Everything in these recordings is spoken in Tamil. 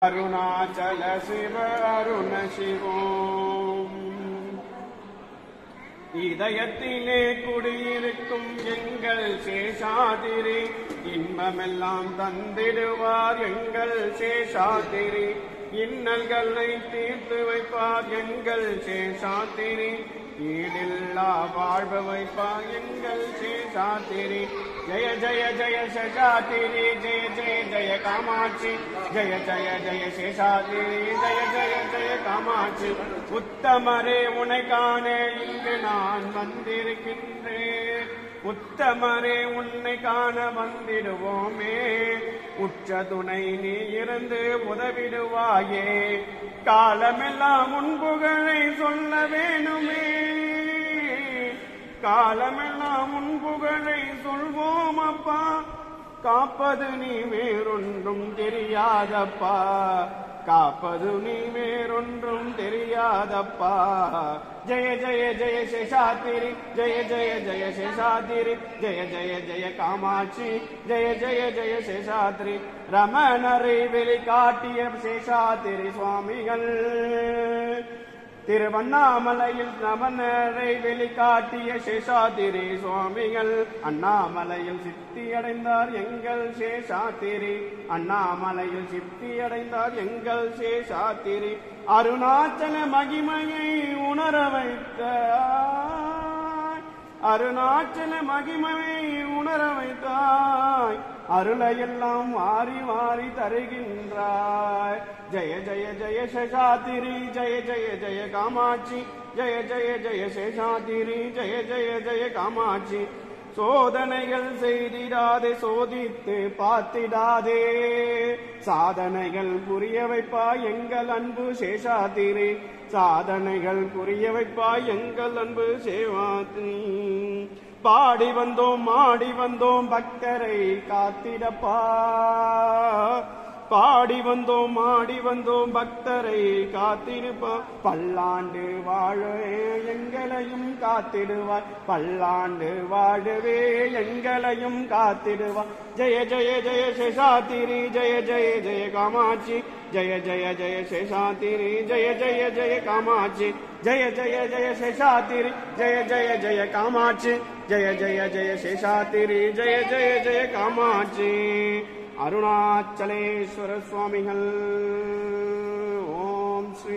அருணாச்சல சிவ அருண சிவோம் இதயத்திலே குடியிருக்கும் எங்கள் சேஷாதிரி இன்பமெல்லாம் தந்திடுவார் எங்கள் சேஷாதிரி இன்னல்களை தீர்த்து வைப்பார் எங்கள் சேஷாத்திரி ஈடில்லா வாழ்வு வைப்பார் எங்கள் சேஷாத்திரி ஜெய ஜெய ஜெய சேஷாத்திரி ஜெய ஜெய ஜெய காமாட்சி ஜெய ஜெய ஜெய சேஷாத்திரி ஜெய ஜெய ஜெய காமாட்சி உத்தமரே உனை காண இங்கு நான் வந்திருக்கின்றேன் உத்தமரே உன்னை காண வந்திடுவோமே உற்ற துணை நீ இருந்து உதவிடுவாயே காலமெல்லாம் உன் புகழை சொல்ல வேணுமே காலமெல்லாம் உன் புகழை சொல்வோம் அப்பா காப்பது நீ வேறொன்றும் தெரியாதப்பா காப்பது நீ வேறொன்றும் தெரியாதப்பா ஜெய ஜெய ஜெய சேஷாத்திரி ஜெய ஜெய ஜெய சேஷாத்திரி ஜெய ஜெய ஜெய காமாட்சி ஜெய ஜெய ஜெய சேஷாத்திரி ரமணரை வெளிக்காட்டிய சேஷாத்திரி சுவாமிகள் திருவண்ணாமலையில் ரமணரை வெளிக்காட்டிய சேஷாத்திரி சுவாமிகள் அண்ணாமலையில் சித்தி அடைந்தார் எங்கள் சேஷாத்திரி அண்ணாமலையில் சித்தி அடைந்தார் எங்கள் சேஷாத்திரி அருணாச்சல மகிமையை உணர வைத்தார் அருணாச்சல மகிமையை உணர வைத்தாய் அருளையெல்லாம் வாரி வாரி தருகின்றாய் ஜெய ஜெய ஜெய சேஷாத்திரி ஜெய ஜெய ஜெய காமாட்சி ஜெய ஜெய ஜெய சேஷாத்திரி ஜெய ஜெய ஜெய காமாட்சி சோதனைகள் செய்திடாதே சோதித்து பார்த்திடாதே சாதனைகள் புரிய வைப்பாய் எங்கள் அன்பு சேஷாத்திரி சாதனைகள் புரிய வைப்பாய் எங்கள் அன்பு சேவாத்திரி பாடி வந்தோம் மாடி வந்தோம் பக்தரை காத்திடப்பா பாடி வந்தோம் மாடி வந்தோம் பக்தரை காத்திருப்பா பல்லாண்டு வாழவே எங்களையும் காத்திடுவாய் பல்லாண்டு வாழவே எங்களையும் காத்திடுவாய் ஜெய ஜெய ஜெய சேஷாத்திரி ஜெய ஜெய ஜெய காமாட்சி ஜெய ஜெய ஜெய சேஷாத்திரி ஜெய ஜெய ஜெய காமாட்சி ஜெய ஜெய ஜெய சேஷாத்திரி ஜெய ஜெய ஜெய காமாட்சி ஜெய ஜெய ஜெய சேஷாத்திரி ஜெய ஜெய ஜெய காமாட்சி அருணாச்சலேஸ்வர சுவாமிகள் ஓம் ஸ்ரீ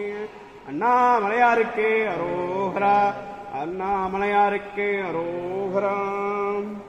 அண்ணாமலையாருக்கு அரோஹரா அண்ணாமலையாருக்கு அரோஹரா